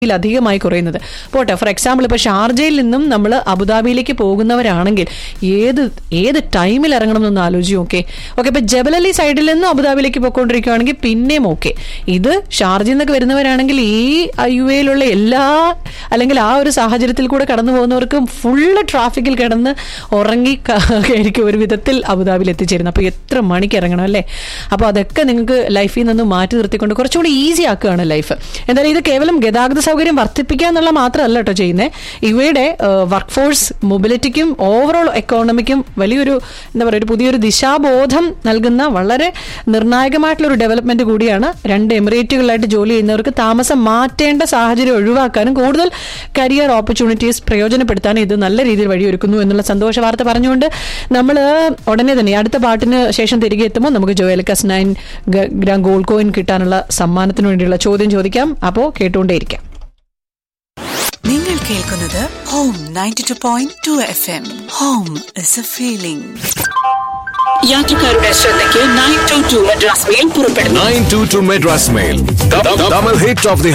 അധികമായി കുറയുന്നത് പോട്ടെ ഫോർ എക്സാമ്പിൾ ഇപ്പോൾ ഷാർജയിൽ നിന്നും നമ്മൾ അബുദാബിയിലേക്ക് പോകുന്നവരാണെങ്കിൽ ഏത് ഏത് ടൈമിൽ ഇറങ്ങണം എന്നൊന്ന് ആലോചിച്ച് ഓക്കെ ഓക്കെ ഇപ്പൊ ജബലലി സൈഡിൽ നിന്ന് അബുദാബിയിലേക്ക് പോയിക്കൊണ്ടിരിക്കുകയാണെങ്കിൽ പിന്നെയും ഓക്കെ ഇത് ഷാർജയിൽ നിന്നൊക്കെ വരുന്നവരാണെങ്കിൽ ഈ യു എയിലുള്ള എല്ലാ അല്ലെങ്കിൽ ആ ഒരു സാഹചര്യത്തിൽ കൂടെ കടന്നു പോകുന്നവർക്ക് ഫുള്ള് ട്രാഫിക്കിൽ കിടന്ന് ഉറങ്ങി ക- ആയിരിക്കും ഒരു വിധത്തിൽ അബുദാബിയിൽ എത്തിച്ചേരുന്നത് അപ്പോൾ എത്ര മണിക്ക് ഇറങ്ങണം അല്ലേ അപ്പോൾ അതൊക്കെ നിങ്ങൾക്ക് ലൈഫിൽ നിന്ന് മാറ്റി നിർത്തിക്കൊണ്ട് കുറച്ചുകൂടി ഈസി ആക്കുകയാണ് ലൈഫ് എന്തായാലും ഇത് കേവലം ഗതാഗത സൗകര്യം വർദ്ധിപ്പിക്കുക എന്നുള്ള മാത്രമല്ല കേട്ടോ ചെയ്യുന്നത് ഇവയുടെ വർക്ക് ഫോഴ്സ് മൊബിലിറ്റിക്കും ഓവറോൾ എക്കോണമിക്കും വലിയൊരു എന്താ പറയുക ഒരു പുതിയൊരു ദിശാബോധം നൽകുന്ന വളരെ നിർണായകമായിട്ടുള്ള ഒരു ഡെവലപ്മെന്റ് കൂടിയാണ് രണ്ട് എമിറേറ്റുകളിലായിട്ട് ജോലി ചെയ്യുന്നവർക്ക് താമസം മാറ്റേണ്ട സാഹചര്യം ഒഴിവാക്കാനും കൂടുതൽ കരിയർ ഓപ്പർച്യൂണിറ്റീസ് പ്രയോജനപ്പെടുത്താനും ഇത് നല്ല രീതിയിൽ വഴിയൊരുക്കുന്നു എന്നുള്ള സന്തോഷ വാർത്ത പറഞ്ഞുകൊണ്ട് നമ്മൾ ഉടനെ തന്നെ അടുത്ത പാട്ടിന് ശേഷം തിരികെ എത്തുമ്പോൾ നമുക്ക് Joyalukkas nine gram gold coin കിട്ടാനുള്ള സമ്മാനത്തിന് വേണ്ടിയുള്ള ചോദ്യം ചോദിക്കാം അപ്പോൾ കേട്ടുകൊണ്ടേയിരിക്കാം നിങ്ങൾ കേൾക്കുന്നത് home ninety two point two F M home is a feeling യാത്രക്കാരുടെ ശ്രദ്ധയ്ക്ക് nine two two Madras mail പുറപ്പെടുന്നു 922 Madras Mail. The, the double hit of the